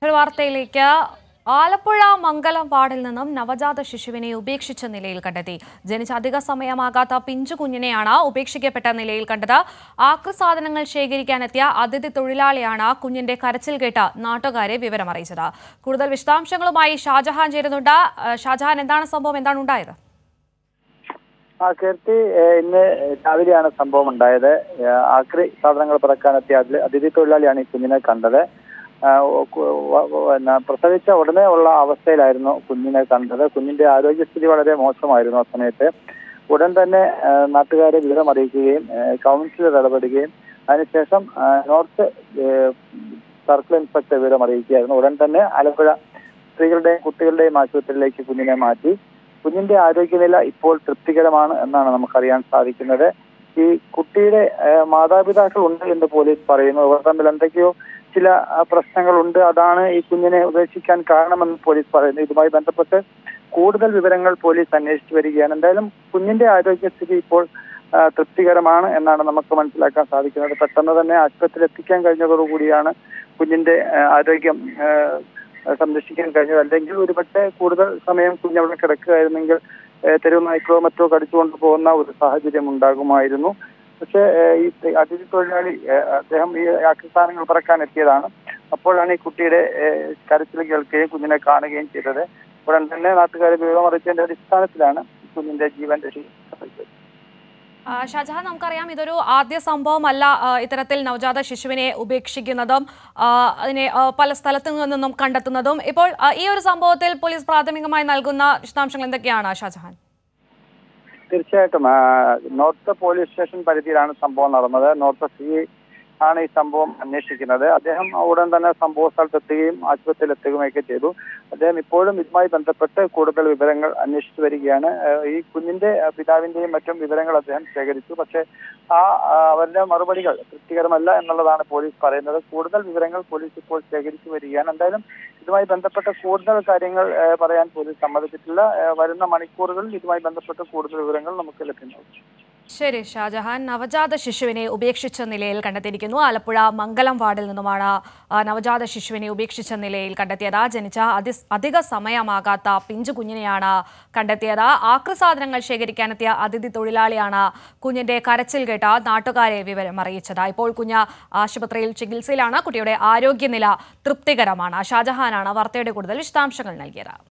ഒരു വാർത്തയിലേക്ക് ആലപ്പുഴ മംഗലം വാർഡിൽ നിന്നും നവജാത ശിശുവിനെ ഉപേക്ഷിച്ച നിലയിൽ കണ്ടെത്തി ജനിച്ച അധിക സമയമാകാത്ത പിഞ്ചു കുഞ്ഞിനെയാണ് ഉപേക്ഷിക്കപ്പെട്ട നിലയിൽ കണ്ടത് ആക്രിസാധനങ്ങൾ ശേഖരിക്കാനെത്തിയ അതിഥി തൊഴിലാളിയാണ് കുഞ്ഞിന്റെ കരച്ചിൽ കേട്ട് നാട്ടുകാരെ വിവരം അറിയിച്ചത് കൂടുതൽ വിശദാംശങ്ങളുമായി ഷാജഹാൻ ചേരുന്നുണ്ട് ഏഹ് ഷാജഹാൻ എന്താണ് സംഭവം എന്താണ് ഉണ്ടായത് ആ കീർത്തി ഏഹ് ഇന്ന് രാവിലെയാണ് സംഭവം ഉണ്ടായത് ഏഹ് ആക്രി സാധനങ്ങൾ പറക്കാനെത്തിയ അതിൽ അതിഥി തൊഴിലാളിയാണ് ഈ കുഞ്ഞിനെ കണ്ടത് ആഹ് ഒ- കു- വ- വ- പിന്നെ പ്രസവിച്ച ഉടനെ ഉള്ള അവസ്ഥയിലായിരുന്നു കുഞ്ഞിനെ കണ്ടത് കുഞ്ഞിന്റെ ആരോഗ്യസ്ഥിതി വളരെ മോശമായിരുന്നു ആ സമയത്ത് ഉടൻ തന്നെ ആഹ് നാട്ടുകാരെ വിവരം അറിയിക്കുകയും ഏഹ് കൗൺസിലർ ഇടപെടുകയും അതിനുശേഷം ആഹ് നോർത്ത് ഏഹ് സർക്കിൾ ഇൻസ്പെക്ടർ വിവരം അറിയിക്കുകയായിരുന്നു ഉടൻ തന്നെ ആലപ്പുഴ സ്ത്രീകളുടെയും കുട്ടികളുടെയും ആശുപത്രിയിലേക്ക് കുഞ്ഞിനെ മാറ്റി കുഞ്ഞിന്റെ ആരോഗ്യനില ഇപ്പോൾ തൃപ്തികരമാണ് എന്നാണ് നമുക്കറിയാൻ സാധിക്കുന്നത് ഈ കുട്ടിയുടെ ഏഹ്, മാതാപിതാക്കൾ ഉണ്ട് എന്ന് പോലീസ് പറയുന്നു അവർ തമ്മിൽ എന്തൊക്കെയോ ചില ആ, പ്രശ്നങ്ങളുണ്ട് അതാണ് ഈ കുഞ്ഞിനെ ഉപേക്ഷിക്കാൻ കാരണമെന്ന് പോലീസ് പറയുന്നു ഇതുമായി ബന്ധപ്പെട്ട് കൂടുതൽ വിവരങ്ങൾ പോലീസ് അന്വേഷിച്ചു വരികയാണ് എന്തായാലും കുഞ്ഞിന്റെ ആരോഗ്യസ്ഥിതി ഇപ്പോൾ ആ, തൃപ്തികരമാണ് എന്നാണ് നമുക്ക് മനസ്സിലാക്കാൻ സാധിക്കുന്നത് പെട്ടെന്ന് തന്നെ ആശുപത്രിയിൽ എത്തിക്കാൻ കഴിഞ്ഞതോടുകൂടിയാണ് കുഞ്ഞിന്റെ ആ, ആരോഗ്യം ആ, സംരക്ഷിക്കാൻ കഴിഞ്ഞത് അല്ലെങ്കിൽ ഒരുപക്ഷെ കൂടുതൽ സമയം കുഞ്ഞവിടെ കിടക്കുകയായിരുന്നെങ്കിൽ ഏഹ് തെരുവ് നായ്ക്കളോ മറ്റോ കടിച്ചുകൊണ്ട് പോകുന്ന ഒരു സാഹചര്യം ഉണ്ടാകുമായിരുന്നു പക്ഷേ ഏഹ് ഈ ത- അതിഥി തൊഴിലാളി ഏഹ് അദ്ദേഹം ഈ ആക്രിസ്ഥാനങ്ങൾ പറക്കാൻ എത്തിയതാണ് അപ്പോഴാണ് ഈ കുട്ടിയുടെ ഏഹ് കരച്ചിൽ കേൾക്കുകയും കുഞ്ഞിനെ കാണുകയും ചെയ്തത് ഉടൻ തന്നെ നാട്ടുകാരെ വിവരം അറിയിച്ചതിന്റെ അടിസ്ഥാനത്തിലാണ് ഈ കുഞ്ഞിന്റെ ജീവൻ രക്ഷിക്കപ്പെട്ടത് ആ, ഷാജഹാൻ നമുക്കറിയാം ഇതൊരു ആദ്യ സംഭവമല്ല ആ, ഇത്തരത്തിൽ നവജാത ശിശുവിനെ ഉപേക്ഷിക്കുന്നതും ആ, അതിനെ ആ, പല സ്ഥലത്തു നിന്നും കണ്ടെത്തുന്നതും ഇപ്പോൾ ആ, ഈ ഒരു സംഭവത്തിൽ പോലീസ് പ്രാഥമികമായി നൽകുന്ന വിശദാംശങ്ങൾ എന്തൊക്കെയാണ് ഷാജഹാൻ തീർച്ചയായിട്ടും ആ, നോർത്ത് പോലീസ് സ്റ്റേഷൻ പരിധിയിലാണ് സംഭവം നടന്നത് നോർത്ത് സി ആണ് ഈ സംഭവം അന്വേഷിക്കുന്നത് അദ്ദേഹം ഉടൻ തന്നെ സംഭവ സ്ഥലത്തെത്തുകയും ആശുപത്രിയിൽ എത്തുകയൊക്കെ ചെയ്തു അദ്ദേഹം ഇപ്പോഴും ഇതുമായി ബന്ധപ്പെട്ട് കൂടുതൽ വിവരങ്ങൾ അന്വേഷിച്ചു വരികയാണ് ആ, ഈ കുഞ്ഞിന്റെ ആ, പിതാവിന്റെയും മറ്റും വിവരങ്ങൾ അദ്ദേഹം ശേഖരിച്ചു പക്ഷേ ആ ആ, അവരുടെ മറുപടികൾ തൃപ്തികരമല്ല എന്നുള്ളതാണ് പോലീസ് പറയുന്നത് കൂടുതൽ വിവരങ്ങൾ പോലീസ് ഇപ്പോൾ ശേഖരിച്ചു വരികയാണ് എന്തായാലും ഇതുമായി ബന്ധപ്പെട്ട കൂടുതൽ കാര്യങ്ങൾ ആ, പറയാൻ പോലീസ് സമ്മതിച്ചിട്ടില്ല ആ, വരുന്ന മണിക്കൂറുകളിൽ ഇതുമായി ബന്ധപ്പെട്ട കൂടുതൽ വിവരങ്ങൾ നമുക്ക് ലഭ്യമാകും ശരി ഷാജഹാൻ നവജാത ശിശുവിനെ ഉപേക്ഷിച്ച നിലയിൽ കണ്ടെത്തിയിരിക്കുന്നു ആലപ്പുഴ മംഗലം വാർഡിൽ നിന്നുമാണ് ആ, നവജാത ശിശുവിനെ ഉപേക്ഷിച്ച നിലയിൽ കണ്ടെത്തിയത് ജനിച്ച അതി അധിക സമയമാകാത്ത പിഞ്ചു കുഞ്ഞിനെയാണ് കണ്ടെത്തിയത് ആക്രിസാധനങ്ങൾ ശേഖരിക്കാനെത്തിയ അതിഥി തൊഴിലാളിയാണ് കുഞ്ഞിന്റെ കരച്ചിൽ കേട്ട നാട്ടുകാരെ വിവരം അറിയിച്ചത് ഇപ്പോൾ കുഞ്ഞ് ആശുപത്രിയിൽ ചികിത്സയിലാണ് കുട്ടിയുടെ ആരോഗ്യനില തൃപ്തികരമാണ് ഷാജഹാനാണ് വാർത്തയുടെ കൂടുതൽ വിശദാംശങ്ങൾ നൽകിയത്